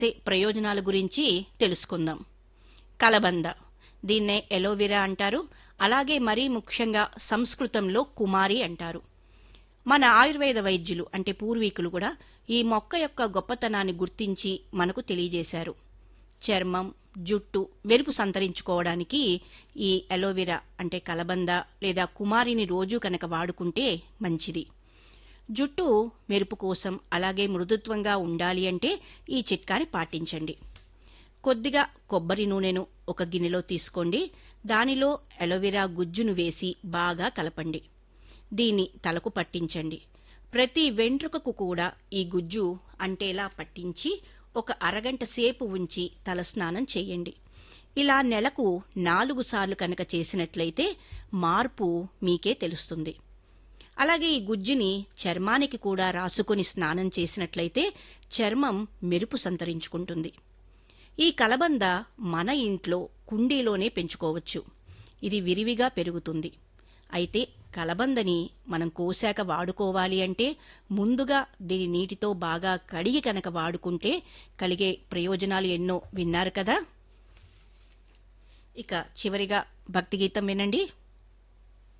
తే- ప్రయోజనాల గురించి తెలుసుకుందాం కలబంద దీన్నే ఎలోవెరా అంటారు అలాగే మరీ ముఖ్యంగా సంస్కృతంలో కుమారి అంటారు మన ఆయుర్వేద వైద్యులు అంటే పూర్వీకులు కూడా ఈ మొక్క యొక్క గొప్పతనాన్ని గుర్తించి మనకు తెలియజేశారు చర్మం జుట్టు మెరుపు సంతరించుకోవడానికి ఈ అలోవెరా అంటే కలబంద లేదా కుమారిని రోజు కనుక వాడుకుంటే మంచిది జుట్టు మెరుపు కోసం అలాగే మృదుత్వంగా ఉండాలి అంటే ఈ చిట్కాని పాటించండి కొద్దిగా కొబ్బరి నూనెను ఒక గిన్నెలో తీసుకోండి దానిలో అలోవెరా గుజ్జును వేసి బాగా కలపండి దీన్ని తలకు పట్టించండి ప్రతి వెంట్రుకకు కూడా ఈ గుజ్జు అంటేలా పట్టించి ఒక అరగంట సేపు ఉంచి తలస్నానం చేయండి ఇలా నెలకు నాలుగు సార్లు కనుక చేసినట్లయితే మార్పు మీకే తెలుస్తుంది అలాగే ఈ గుజ్జుని చర్మానికి కూడా రాసుకొని స్నానం చేసినట్లయితే చర్మం మెరుపు సంతరించుకుంటుంది ఈ కలబంద మన ఇంట్లో కుండీలోనే పెంచుకోవచ్చు ఇది విరివిగా పెరుగుతుంది అయితే కలబందని మనం కోసాక వాడుకోవాలి అంటే ముందుగా దీని నీటితో బాగా కడిగి కనుక వాడుకుంటే కలిగే ప్రయోజనాలు ఎన్నో విన్నారు కదా ఇక చివరిగా భక్తి గీతం వినండి